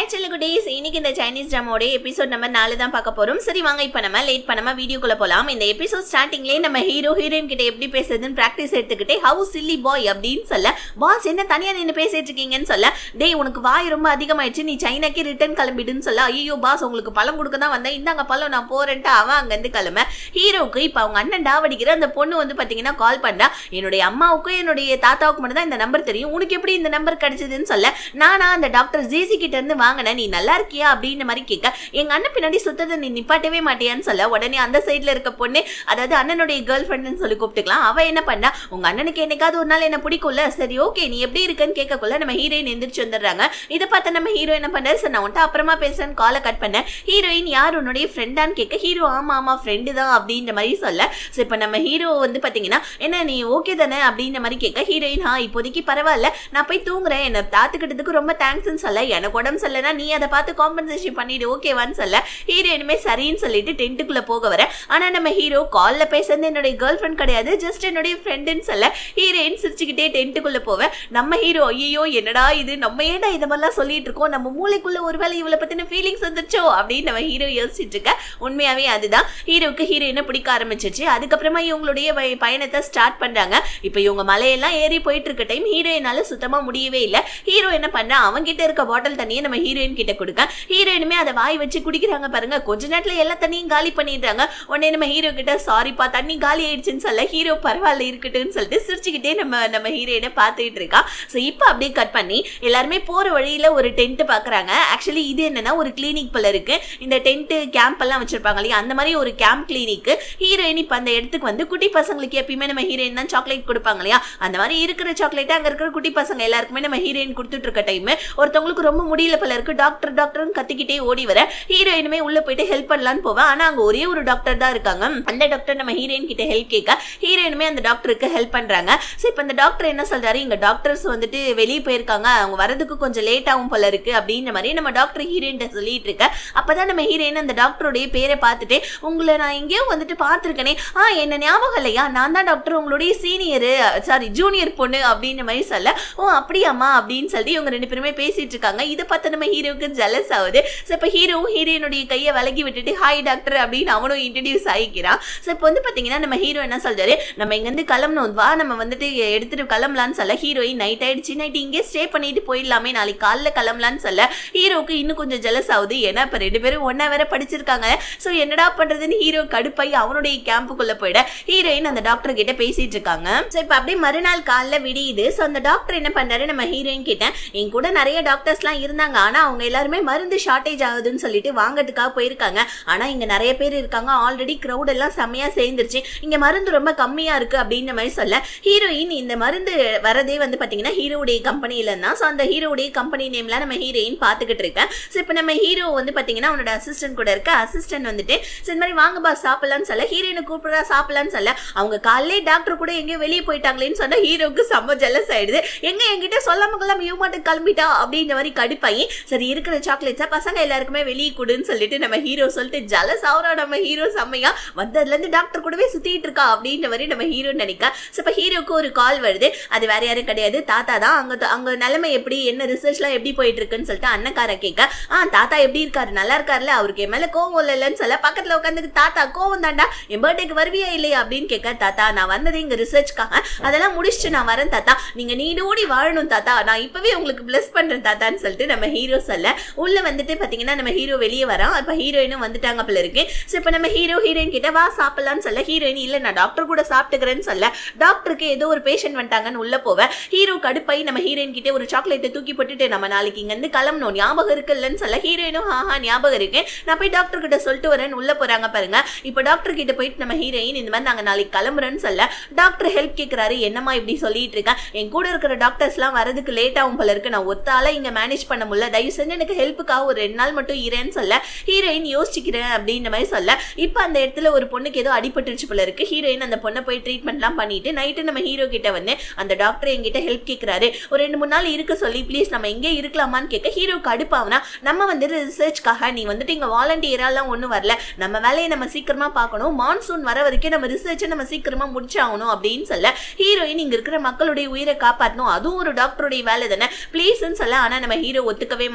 செல்லகுட்டீஸ் இன்னைக்கு இந்த Chinese ட்ராமோட episode number நாலு தான் பார்க்க போறோம் சரி வாங்க இப்போ நம்ம லேட் பண்ணாம வீடியோக்குள்ள போலாம் இந்த எபிசோட் ஸ்டார்டிங்லேயே நம்ம ஹீரோ ஹீரோயின் கிட்ட எப்படி பேசுறதுன்னு ப்ராக்டிஸ் எடுத்துக்கிட்டே ஹவு சில்லி பாய் அப்படின்னு சொல்ல பாஸ் என்ன தனியா நின்று பேசிட்டு இருக்கீங்கன்னு சொல்ல டேய் உனக்கு வாய் ரொம்ப அதிகமாயிடுச்சு நீ சைனாக்கே ரிட்டர்ன் கிளம்பிடுன்னு சொல்ல ஐயோ பாஸ் உங்களுக்கு பழம் கொடுக்க தான் வந்தேன் இந்தாங்க பழம் நான் போறேன்ட்டு அவன் அங்கேருந்து கிளம்ப ஹீரோவுக்கு இப்போ அவங்க அண்ணன் டாவடிக்கிற அந்த பொண்ணு வந்து பார்த்தீங்கன்னா கால் பண்ணா என்னுடைய அம்மாவுக்கும் என்னுடைய தாத்தாவுக்கு மட்டும் தான் இந்த நம்பர் தெரியும் உனக்கு எப்படி இந்த நம்பர் கிடைச்சதுன்னு சொல்ல நானா அந்த டாக்டர் ஜேசி கிட்ட இருந்து வாங்கினேன் நீ நல்லா இருக்கியா அப்படின்ற மாதிரி கேட்க எங்க அண்ணன் பின்னாடி சுத்தத்தை நீ நிப்பாட்டவே மாட்டியான்னு சொல்ல உடனே அந்த சைட்ல இருக்க பொண்ணு அதாவது அண்ணனுடைய கேர்ள் ஃப்ரெண்ட்னு சொல்லி கூப்பிட்டுக்கலாம் அவ என்ன பண்ணா உங்க அண்ணனுக்கு என்னைக்காவது ஒரு நாள் என்ன பிடிக்கும்ல சரி ஓகே நீ எப்படி இருக்கன்னு கேட்கக்குள்ள நம்ம ஹீரோயின் எந்திரிச்சு வந்துடுறாங்க இதை பார்த்து நம்ம ஹீரோ என்ன பண்ணாரு சார் நான் உன்ட்ட அப்புறமா பேசுறேன்னு காலை கட் பண்ணேன் ஹீரோயின் யார் உன்னுடைய ஃப்ரெண்டான்னு கேட்க ஹீரோ ஆமா ஆமா ஃப்ரெண்டு தான் அப்படின்ற மாதிரி சொல்ல ஸோ இப்போ நம்ம ஹீரோ வந்து பார்த்தீங்கன்னா என்ன நீ ஓகே தானே அப்படின்ற மாதிரி கேட்க ஹீரோயின் ஆ இப்போதைக்கு பரவாயில்ல நான் போய் தூங்குறேன் என்னை தாத்துக்கிட்டதுக்கு ரொம்ப தேங்க்ஸ்ன்னு சொல்ல எனக்கு உடம்பு சரியில்லைனா நீ அதை பார்த்து காம்பன்சேஷன் பண்ணிடு ஓகேவான்னு சொல்ல ஹீரோயினுமே சரின்னு சொல்லிட்டு டென்ட்டுக்குள்ள போக வர ஆனா நம்ம ஹீரோ கால்ல பேசுறது என்னுடைய கேர்ள் ஃப்ரெண்ட் கிடையாது ஜஸ்ட் என்னுடைய ஃப்ரெண்டுன்னு சொல்ல ஹீரோயின் சிரிச்சுக்கிட்டே டென்ட்டுக்குள்ள போவேன் நம்ம ஹீரோ ஐயோ என்னடா இது நம்ம ஏன்டா இது மாதிரிலாம் சொல்லிட்டு இருக்கோம் நம்ம மூளைக்குள்ள ஒருவேளை இவளை பத்தின ஃபீலிங்ஸ் வந்துருச்சோ அப்படின்னு நம்ம ஹீரோ யோசிச்சுட்டு இருக்க உண்மையாவே அதுதான் ஹீரோவுக்கு ஹீரோயினை பிடிக்க ஆரம்பிச்சிச்சு அதுக்கப்புறமா இவங்களுடைய பய- பயணத்தை ஸ்டார்ட் பண்றாங்க இப்போ இவங்க மலையெல்லாம் ஏறி போயிட்டு இருக்க டைம் ஹீரோயினால சுத்தமா முடியவே இல்லை ஹீரோ என்ன பண்ணா அவங்கிட்ட இருக்க பாட்டில் தண்ணியை நம்ம ஹீரோயின் கிட்ட கொடுக்க ஹீரோயினுமே அதை வாய் வச்சு குடிக்கிறாங்க பாருங்க கொஞ்ச நேரத்துல எல்லா தண்ணியும் காலி பண்ணிடுறாங்க உடனே நம்ம ஹீரோ கிட்ட சாரிப்பா தண்ணி காலி ஆயிடுச்சுன்னு சொல்ல ஹீரோ பரவாயில்ல இருக்கட்டும்னு சொல்லிட்டு சிரிச்சுக்கிட்டே நம்ம நம்ம ஹீரோயினை பார்த்துக்கிட்டு இருக்கா ஸோ இப்போ அப்படியே கட் பண்ணி எல்லாருமே போற வழியில ஒரு டென்ட் பாக்குறாங்க ஆக்சுவலி இது என்னன்னா ஒரு கிளினிக் போல இருக்கு இந்த டென்ட் கேம்ப் எல்லாம் வச்சிருப்பாங்க இல்லையா அந்த மாதிரி ஒரு கேம்ப் கிளினிக் ஹீரோயின் இப்போ அந்த இடத்துக்கு வந்து குட்டி பசங்களுக்கு எப்பயுமே நம்ம ஹீரோயின் தான் சாக்லேட் கொடுப்பாங்க இல்லையா அந்த மாதிரி இருக்கிற சாக்லேட் அங்க இருக்கிற குட்டி பசங்க எல்லாருக்குமே நம்ம ஹீரோயின் கொடுத்துட்டு இருக்க டைம் ஒருத்தவங்களுக்கு ரொம்ப முடியல போல இருக்கு டாக்டர் டாக்டர்னு கத்திக்கிட்டே ஓடி வர ஹீரோயினுமே உள்ள போயிட்டு ஹெல்ப் பண்ணலான்னு போவேன் ஆனா அங்க ஒரே ஒரு டாக்டர் தான் இருக்காங்க அந்த டாக்டர் நம்ம ஹீரோயின் கிட்ட ஹெல்ப் கேட்க ஹீரோயினுமே அந்த டாக்டருக்கு ஹெல்ப் பண்றாங்க ஸோ இப்போ அந்த டாக்டர் என்ன சொல்றாரு இங்க டாக்டர்ஸ் வந்துட்டு வெளியே போயிருக்காங்க அவங்க வரதுக்கு கொஞ்சம் லேட் ஆகும் போல இருக்கு அப்படின்ற மாதிரி நம்ம டாக்டர் ஹீரோயின் சொல்லிட்டு இருக்க அப்பதான் நம்ம ஹீரோயின் அந்த டாக்டருடைய பேரை பார்த்துட்டு உங்களை நான் எங்கேயோ வந்துட்டு பார்த்துருக்கனே ஆ என்ன ஞாபகம் இல்லையா நான் தான் டாக்டர் உங்களுடைய சீனியரு சாரி ஜூனியர் பொண்ணு அப்படின்ற மாதிரி சொல்ல ஓ அப்படியாம்மா அப்படின்னு சொல்லி இவங்க ரெண்டு பேருமே பேசிட்டு இருக்காங்க இதை பார்த்து நம்ம ஹீரோவுக்கு ஜலஸ் ஆகுது ஸோ இப்போ ஹீரோவும் ஹீரோயினுடைய கையை விலகி விட்டுட்டு ஹாய் டாக்டர் அப்படின்னு அவனும் இன்ட்ரடியூஸ் ஆகிக்கிறான் ஸோ இப்போ வந்து பார்த்தீங்கன்னா நம்ம ஹீரோ என்ன சொல்றாரு நம்ம இங்கேருந்து கிளம்பணும் வா நம்ம வந்துட்டு எடுத்துட்டு கிளம்பலான்னு சொல்ல ஹீரோயின் நைட் ஆயிடுச்சு நைட் இங்கே ஸ்டே பண்ணிட்டு போயிடலாமே நாளைக்கு காலைல கிளம்பலான்னு சொல்ல ஹீரோவுக்கு இன்னும் கொஞ்சம் ஜலஸ் ஆகுது ஏன்னா இப்போ ரெண்டு பேரும் ஒன்றா வேற படிச்சிருக்காங்க ஸோ என்னடா பண்றதுன்னு ஹீரோ கடுப்பாய் அவனுடைய கேம்புக்குள்ள போயிட ஹீரோயின் அந்த டாக்டர் கிட்ட பேசிட்டு இருக்காங்க ஸோ இப்போ அப்படியே மறுநாள் காலைல விடியுது ஸோ அந்த டாக்டர் என்ன பண்ணாரு நம்ம ஹீரோயின் கிட்ட என் கூட நிறைய டாக்டர்ஸ்லாம் இருந்தாங்க ஆனா அவங்க எல்லாருமே மருந்து ஷார்ட்டேஜ் ஆகுதுன்னு சொல்லிட்டு வாங்கறதுக்காக போயிருக்காங்க ஆனா இங்க நிறைய பேர் இருக்காங்க ஆல்ரெடி க்ரௌட் எல்லாம் செம்மையா சேர்ந்துருச்சு இங்க மருந்து ரொம்ப கம்மியா இருக்கு அப்படின்ற மாதிரி சொல்ல ஹீரோயின் இந்த மருந்து வரதே வந்து பாத்தீங்கன்னா ஹீரோவுடைய கம்பெனில தான் ஸோ அந்த ஹீரோவுடைய கம்பெனி நேம்ல நம்ம ஹீரோயின் பார்த்துக்கிட்டு இருக்கேன் ஸோ இப்போ நம்ம ஹீரோ வந்து பாத்தீங்கன்னா அவனோட அசிஸ்டன்ட் கூட இருக்க அசிஸ்டன்ட் வந்துட்டு "சரி, இந்த மாதிரி வாங்க பா சாப்பிடலாம்னு சொல்ல ஹீரோயினை கூப்பிடுறா சாப்பிடலாம்னு சொல்ல அவங்க காலையிலே டாக்டர் கூட எங்கேயோ வெளியே போயிட்டாங்களேன்னு சொன்னா ஹீரோவுக்கு செம்ம ஜெல்லஸ் ஆயிடுது எங்க என்கிட்ட சொல்லாம கொள்ளாம இவ மட்டும் கிளம்பிட்டா அப்படின்ற மாதிரி கடுப்பாயி சரி இருக்கிற சாக்லேட்ஸா பசங்க எல்லாருக்குமே வெளியே கொடுன்னு சொல்லிட்டு நம்ம ஹீரோ சொல்லிட்டு ஜலஸ் ஆகிறோம் நம்ம ஹீரோ செம்மையா வந்ததுல இருந்து டாக்டர் கூடவே சுத்திட்டு இருக்கா அப்படின்ற மாதிரி நம்ம ஹீரோ நினைக்க ஸோ இப்போ ஹீரோக்கு ஒரு கால் வருது அது வேற யாரும் கிடையாது தாத்தா தான் அங்க அங்க நிலைமை எப்படி என்ன ரிசர்ச்லாம் எப்படி போயிட்டு இருக்குன்னு சொல்லிட்டு அண்ணக்கார கேட்க ஆ தாத்தா எப்படி இருக்காரு நல்லா இருக்காருல்ல அவருக்கு என் மேல கோவம் இல்லைன்னு சொல்ல பக்கத்துல உட்காந்து தாத்தா கோவம் தாண்டா என் பர்த்டேக்கு வருவியா இல்லையா அப்படின்னு கேட்க தாத்தா நான் வந்தது இங்க ரிசர்ச்க்காக அதெல்லாம் முடிச்சுட்டு நான் வரேன் தாத்தா நீங்க நீடோடி வாழணும் தாத்தா நான் இப்பவே உங்களுக்கு பிளஸ் பண்றேன் தாத்தான்னு சொல்லிட்டு நம்ம ஹீரோ சொல்ல உள்ள வந்துட்டு பாத்தீங்கன்னா நம்ம ஹீரோ வெளியே வரோம் அப்ப ஹீரோயினும் வந்துட்டாங்க போல இருக்கு ஸோ இப்போ நம்ம ஹீரோ ஹீரோயின் கிட்ட வா சாப்பிடலாம்னு சொல்ல ஹீரோயின் இல்ல நான் டாக்டர் கூட சாப்பிட்டுக்கிறேன்னு சொல்ல டாக்டருக்கு ஏதோ ஒரு பேஷண்ட் வந்துட்டாங்கன்னு உள்ள போவேன் ஹீரோ கடுப்பாய் நம்ம ஹீரோயின் கிட்ட ஒரு சாக்லேட்டை தூக்கி போட்டுட்டு நம்ம நாளைக்கு இங்க இருந்து கிளம்பணும் ஞாபகம் இருக்குல்லன்னு சொல்ல ஹீரோயினும் ஆஹா ஞாபகம் இருக்கு நான் போய் டாக்டர் கிட்ட சொல்லிட்டு வரேன்னு உள்ள போறாங்க பாருங்க இப்போ டாக்டர் கிட்ட போயிட்டு நம்ம ஹீரோயின் இந்த மாதிரி நாங்க நாளைக்கு கிளம்புறேன்னு சொல்ல டாக்டர் ஹெல்ப் கேக்குறாரு என்னம்மா இப்படி சொல்லிட்டு இருக்கேன் என் கூட இருக்கிற டாக்டர்ஸ்லாம் வரதுக்கு லேட் ஆகும் போல இருக்கு நான் ஒத்தால இங்க மேனேஜ் பண்ண முடியல தயவு செஞ்சு எனக்கு ஹெல்ப்புக்காக ஒரு ரெண்டு நாள் மட்டும் இரேன்னு சொல்ல ஹீரோயின் யோசிக்கிறேன் அப்படின்ற மாதிரி சொல்ல இப்போ அந்த இடத்துல ஒரு பொண்ணுக்கு ஏதோ அடிபட்டுருச்சு போல இருக்கு ஹீரோயின் அந்த பொண்ணை போய் ட்ரீட்மெண்ட்லாம் பண்ணிட்டு நைட்டு நம்ம ஹீரோ கிட்ட வந்து அந்த டாக்டர் என்கிட்ட ஹெல்ப் கேட்குறாரு ஒரு ரெண்டு மூணு நாள் இருக்க சொல்லி ப்ளீஸ் நம்ம எங்கே இருக்கலாமான்னு கேட்க ஹீரோக்கு அடுப்பாவனா நம்ம வந்து ரிசர்ச்க்காக நீ வந்துட்டு இங்கே வாலண்டியராலாம் ஒன்றும் வரல நம்ம வேலையை நம்ம சீக்கிரமா பார்க்கணும் மான்சூன் வர வரைக்கும் நம்ம ரிசர்ச்சை நம்ம சீக்கிரமா முடிச்சாகணும் அப்படின்னு சொல்ல ஹீரோயின் இங்க இருக்கிற மக்களுடைய உயிரை காப்பாற்றணும் அதுவும் ஒரு டாக்டருடைய வேலை தானே ப்ளீஸ்ன்னு சொல்ல ஆனா நம்ம ஹீரோ ஒத்துக்கவே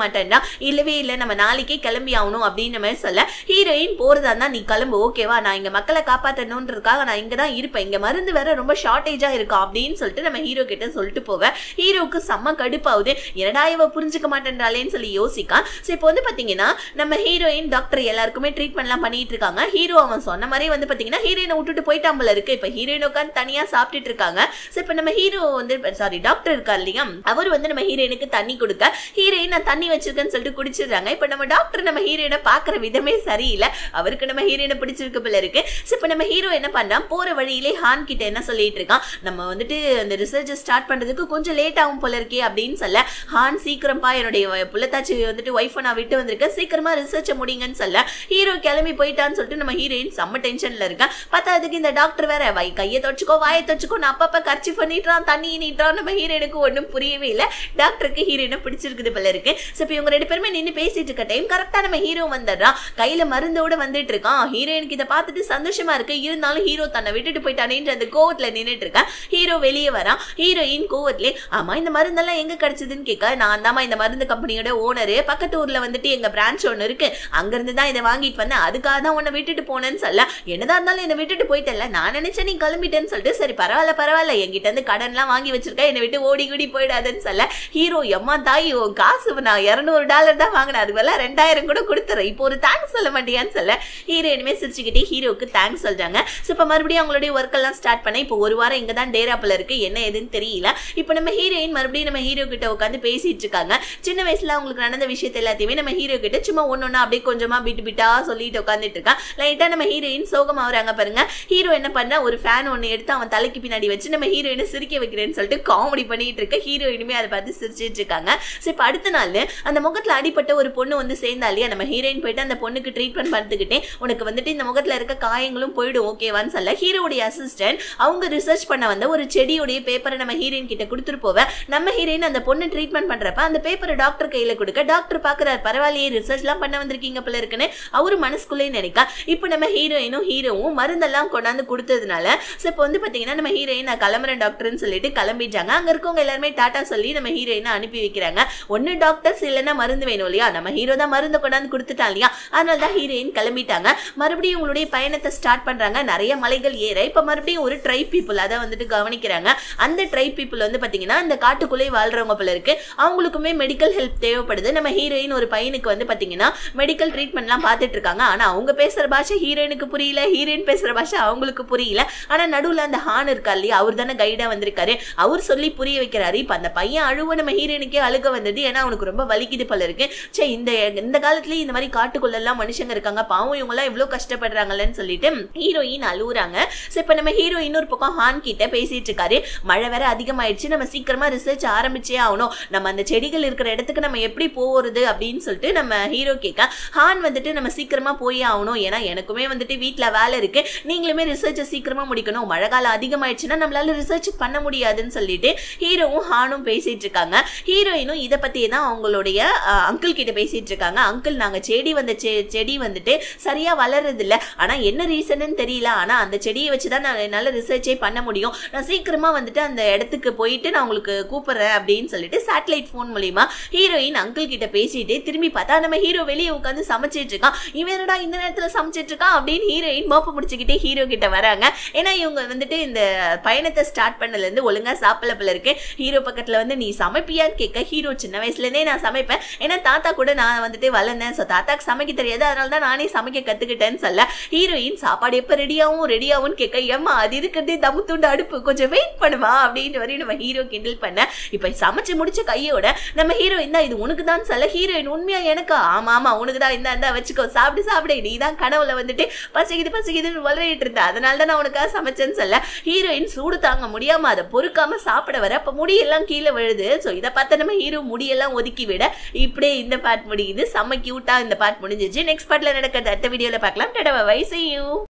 மாட்டேன்னா இல்லவே இல்லை நம்ம நாளைக்கே கிளம்பி ஆகணும் அப்படின்ற மாதிரி சொல்ல ஹீரோயின் போறதா இருந்தா நீ கிளம்பு ஓகேவா நான் இங்க மக்களை காப்பாற்றணுன்றதுக்காக நான் இங்க தான் இருப்பேன் இங்க மருந்து வேற ரொம்ப ஷார்ட்டேஜா இருக்கா அப்படின்னு சொல்லிட்டு நம்ம ஹீரோ கிட்ட சொல்லிட்டு போவேன் ஹீரோவுக்கு செம்ம கடுப்பாகுது என்னடா இவ புரிஞ்சுக்க மாட்டேன்றாளேன்னு சொல்லி யோசிக்கா ஸோ இப்போ வந்து பாத்தீங்கன்னா நம்ம ஹீரோயின் டாக்டர் எல்லாருக்குமே ட்ரீட்மெண்ட்லாம் பண்ணிட்டு இருக்காங்க ஹீரோ அவன் சொன்ன மாதிரி வந்து பாத்தீங்கன்னா ஹீரோயினை விட்டுட்டு போயிட்டான் போல இருக்கு இப்போ ஹீரோயின் உட்காந்து தனியா சாப்பிட்டுட்டு இருக்காங்க ஸோ இப்போ நம்ம ஹீரோ வந்து சாரி டாக்டர் இருக்கார் இல்லையா அவர் வந்து நம்ம ஹீரோயினுக்கு தண்ணி கொடுக்க ஹீரோயின் நான் தண்ணி வச்சிருக்கேன்னு சொல்லிட்டு குடிச்சிடுறாங்க இப்போ நம்ம டாக்டர் நம்ம ஹீரோயினை பார்க்குற விதமே சரியில்லை அவருக்கு நம்ம ஹீரோயினை பிடிச்சிருக்கு போல இருக்கு ஸோ இப்போ நம்ம ஹீரோ என்ன பண்ணான் போற வழியிலே ஹான் கிட்ட என்ன சொல்லிட்டு இருக்கான் நம்ம வந்துட்டு அந்த ரிசர்ச் ஸ்டார்ட் பண்றதுக்கு கொஞ்சம் லேட் ஆகும் போல இருக்கே அப்படின்னு சொல்ல ஹான் சீக்கிரம்பா என்னுடைய வ- புள்ளத்தாச்சி வந்துட்டு ஒய்ஃபை நான் விட்டு வந்திருக்கேன் சீக்கிரமா ரிசர்ச்சை முடிங்கன்னு சொல்ல ஹீரோ கிளம்பி போயிட்டான்னு சொல்லிட்டு நம்ம ஹீரோயின் செம்ம டென்ஷன்ல இருக்கேன் பார்த்தா அதுக்கு இந்த டாக்டர் வேற வை கையை தொடச்சுக்கோ வாயை தொடச்சுக்கோ நான் அப்பப்ப கர்ச்சி பண்ணிட்டுறான் தண்ணி நீட்டுறான் நம்ம ஹீரோயினுக்கு ஒன்றும் புரியவே இல்லை டாக்டருக்கு ஹீரோயினை பிடிச்சிருக்குது போல இருக்கு ஸோ இப்போ இவங்க ரெண்டு பேருமே நின்று பேசிட்டு இருக்க டைம் கரெக்டா நம்ம ஹீரோ வந்துடுறான் கையில மருந்தோட வந்துட்டு இருக்கான் ஹீரோயினுக்கு இதை பார்த்துட்டு சந்தோஷமா இருக்கு இருந்தாலும் ஹீரோ தன்னை விட்டுட்டு போயிட்டானேன்ற அந்த கோவத்துல நின்னுட்டு இருக்கேன் ஹீரோ வெளியே வரான் ஹீரோயின் கோவத்திலே ஆமா இந்த மருந்தெல்லாம் எங்க கிடைச்சதுன்னு கேட்க நான் தாம்மா இந்த மருந்து கம்பெனியோட ஓனரு பக்கத்து ஊர்ல வந்துட்டு எங்க பிரான்ச் ஒன்று இருக்கு அங்கிருந்து தான் இதை வாங்கிட்டு வந்தேன் அதுக்காக தான் உன்னை விட்டுட்டு போனேன்னு சொல்ல என்னதான் இருந்தாலும் என்னை விட்டுட்டு போயிட்டல நான் நினைச்சேன் நீ கிளம்பிட்டேன்னு சொல்லிட்டு சரி பரவாயில்ல பரவாயில்ல என்கிட்ட இருந்து கடன்லாம் வாங்கி வச்சிருக்க என்னை விட்டு ஓடி கூடி போயிடாதுன்னு சொல்ல ஹீரோ எம்மா தாய் உன் காசு நான் இரநூறு டாலர் தான் வாங்கினேன் அது வேலை ரெண்டாயிரம் கூட கொடுத்துறேன் இப்போ ஒரு தேங்க்ஸ் சொல்ல மாட்டியான்னு சொல்ல ஹீரோ இனிமே சிரிச்சுக்கிட்டே ஹீரோவுக்கு தேங்க்ஸ் சொல்றாங்க ஸோ இப்போ மறுபடியும் அவங்களுடைய ஒர்க் எல்லாம் ஸ்டார்ட் பண்ண இப்போ ஒரு வாரம் இங்கே தான் டேராப்பில் இருக்கு என்ன ஏதுன்னு தெரியல இப்போ நம்ம ஹீரோயின் மறுபடியும் நம்ம ஹீரோ கிட்ட உட்காந்து பேசிட்டு இருக்காங்க சின்ன வயசுல அவங்களுக்கு நடந்த விஷயத்தை எல்லாத்தையுமே நம்ம ஹீரோ கிட்ட சும்மா ஒன்று ஒன்றா அப்படியே கொஞ்சமா பிட்டு பிட்டா சொல்லிட்டு உட்காந்துட்டு இருக்கான் லைட்டா நம்ம ஹீரோயின் சோகம் ஆகுறாங்க பாருங்க ஹீரோ என்ன பண்ணா ஒரு ஃபேன் ஒன்று எடுத்து அவன் தலைக்கு பின்னாடி வச்சு நம்ம ஹீரோயினை சிரிக்க வைக்கிறேன்னு சொல்லிட்டு காமெடி பண்ணிட்டு இருக்க ஹீரோயினுமே அதை பார்த்து சிரிச்சிட்டு இருக்காங்க ஸோ இப்போ அடுத்த நாள் அந்த முகத்துல அடிப்பட்ட ஒரு பொண்ணு வந்து சேர்ந்தா இல்லையா நம்ம ஹீரோயின் போயிட்டு அந்த பொண்ணுக்கு ட்ரீட்மெண்ட் பார்த்துக்கிட்டே உனக்கு வந்துட்டு இந்த முகத்துல இருக்க காயங்களும் போயிடும் ஓகேவான்னு சொல்ல ஹீரோடைய அசிஸ்டன்ட் அவங்க ரிசர்ச் பண்ண வந்த ஒரு செடியுடைய பேப்பரை நம்ம ஹீரோயின் கிட்ட கொடுத்துட்டு போவேன் நம்ம ஹீரோயின் அந்த பொண்ணு ட்ரீட்மெண்ட் பண்றப்ப அந்த பேப்பரை டாக்டர் கையில கொடுக்க டாக்டர் பாக்குறாரு பரவாயில்லையே ரிசர்ச்லாம் பண்ண வந்திருக்கீங்க போல இருக்குன்னு அவரு மனசுக்குள்ளே நினைக்க இப்போ நம்ம ஹீரோயினும் ஹீரோவும் மருந்தெல்லாம் கொண்டாந்து கொடுத்ததுனால ஸோ இப்போ வந்து பாத்தீங்கன்னா நம்ம ஹீரோயின் நான் கிளம்புறேன் டாக்டர்னு சொல்லிட்டு கிளம்பிட்டாங்க அங்க இருக்கவங்க எல்லாருமே டாட்டா சொல்லி நம்ம ஹீரோயினை அனுப்பி வைக்கிறாங்க ஒன்னு டாக்டர்ஸ் இல்லைன்னா மருந்து வேணும் இல்லையா நம்ம ஹீரோ தான் மருந்து கொண்டாந்து கொடுத்துட்டான் இல்லையா அதனால தான் ஹீரோயின் கிளம்பிட்டாங்க மறுபடியும் உங்களுடைய பயணத்தை ஸ்டார்ட் பண்றாங்க நிறைய மலைகள் ஏற இப்ப மறுபடியும் ஒரு ட்ரைப் பீப்புள் அதை வந்துட்டு கவனிக்கிறாங்க அந்த ட்ரைப் பீப்புள் வந்து பாத்தீங்கன்னா இந்த காட்டுக்குள்ளே வாழ்றவங்க போல இருக்கு அவங்களுக்குமே மெடிக்கல் ஹெல்ப் தேவைப்படுது நம்ம ஹீரோயின் ஒரு பையனுக்கு வந்து பாத்தீங்கன்னா மெடிக்கல் ட்ரீட்மெண்ட்லாம் பார்த்துட்டு இருக்காங்க ஆனா அவங்க பேசுற பாஷை ஹீரோயினுக்கு புரியல ஹீரோயின் பேசுற பாஷை அவங்களுக்கு புரியல ஆனா நடுவுல அந்த ஹான் இருக்கா இல்லையா அவர் தானே கைடா வந்திருக்காரு அவர் சொல்லி புரிய வைக்கிறாரு இப்ப அந்த பையன் அழுவ நம்ம ஹீரோயினுக்கே அழுக வந்தது ஏன்னா அவனுக்கு ரொம்ப வலிக்குது போல இருக்கு சே இந்த இந்த காலத்துலயும் இந்த மாதிரி காட்டுக்குள்ள எல்லாம் மனுஷங்க இருக்காங்க பாவம் இவங்க எல்லாம் எவ்வளவு கஷ்டப்படுறாங்கல்லன்னு சொல்லிட்டு ஹீரோயின் அழுவுறாங்க சோ இப்ப நம்ம ஹீரோ இன்னொரு பக்கம் ஹான் கிட்ட பேசிட்டு இருக்காரு மழை வேற அதிகமாயிடுச்சு நம்ம சீக்கிரமா ரிசர்ச் ஆரம்பிச்சே ஆகணும் நம்ம அந்த செடிகள் இருக்கிற இடத்துக்கு நம்ம எப்படி போறது அப்படின்னு சொல்லிட்டு நம்ம ஹீரோ கேட்க ஹான் வந்துட்டு நம்ம சீக்கிரமா போய் ஆகணும் ஏன்னா எனக்குமே வந்துட்டு வீட்ல வேலை இருக்கு நீங்களுமே ரிசர்ச்சை சீக்கிரமா முடிக்கணும் மழை காலம் அதிகமாயிடுச்சுன்னா நம்மளால ரிசர்ச் பண்ண முடியாதுன்னு சொல்லிட்டு ஹீரோவும் ஹானும் பேசிட்டு இருக்காங்க ஹீரோயினும் இதை பத்தி தான் அவங்களுடைய அங்கிள் கிட்ட பேசிட்டு இருக்காங்க அங்கிள் நாங்க செடி வந்த செ- செடி வந்துட்டு சரியா வளர்றது இல்ல ஆனா என்ன ரீசன்னு தெரியல ஆனா அந்த செடியை வச்சு தான் நான் என்னால ரிசர்ச்சே பண்ண முடியும் நான் சீக்கிரமா வந்துட்டு அந்த இடத்துக்கு போயிட்டு நான் உங்களுக்கு கூப்பிடுறேன் அப்படின்னு சொல்லிட்டு சேட்டலைட் ஃபோன் மூலியமா ஹீரோயின் அங்கிள் கிட்ட பேசிட்டு திரும்பி பார்த்தா நம்ம ஹீரோ வெளியே உட்காந்து சமைச்சிட்டு இருக்கான் இவன் என்னடா இந்த நேரத்துல சமைச்சிட்டு இருக்கான் அப்படின்னு ஹீரோயின் மோப்ப முடிச்சுக்கிட்டே ஹீரோ கிட்ட வராங்க ஏன்னா இவங்க வந்துட்டு இந்த பயணத்தை ஸ்டார்ட் பண்ணல இருந்து ஒழுங்கா சாப்பிடல போல இருக்கு ஹீரோ பக்கத்துல வந்து நீ சமைப்பியான்னு கேட்க ஹீரோ சின்ன வயசுல இருந்தே நான் சமைப்பேன் ஏன்னா தாத்தா கூட நான் வந்துட்டு வளர்ந்தேன் ஸோ தாத்தாக்கு சமைக்க தெரியாது அதனால தான் நானே சமைக்க கத்துக்கிட்டேன்னு சொல்ல ஹீரோயின் சாப்பாடு எப்ப ரெடியாகும் ரெடியாகும்னு கேட்க ஏம்மா அது இருக்கிறதே தம்மு துண்டு அடுப்பு கொஞ்சம் வெயிட் பண்ணுமா அப்படின்னு வரையும் நம்ம ஹீரோ கிண்டல் பண்ண இப்ப சமைச்சு முடிச்ச கையோட நம்ம ஹீரோயின் தான் இது உனக்கு தான் சொல்ல ஹீரோயின் உண்மையா எனக்கா ஆமா ஆமா உனக்கு தான் இந்த இந்த வச்சுக்கோ சாப்பிடு சாப்பிடு நீ தான் கனவுல வந்துட்டு பசிக்குது பசிக்குதுன்னு வளரிட்டு இருந்த அதனால தான் நான் உனக்காக சமைச்சேன்னு சொல்ல ஹீரோயின் சூடு தாங்க முடியாம அதை பொறுக்காம சாப்பிட வர அப்ப முடியெல்லாம் கீழே விழுது ஸோ இதை பார்த்த நம்ம ஹீரோ முடியெல்லாம் ஒதுக்கி விட இப்படியே இந்த பார்ட் முடியுது செம்ம கியூட்டா இந்த பார்ட் முடிஞ்சிச்சு நெக்ஸ்ட் பார்ட்ல நடக்கிறது அடுத்த வீடியோல பார்க்கலாம் டடா வயசையும்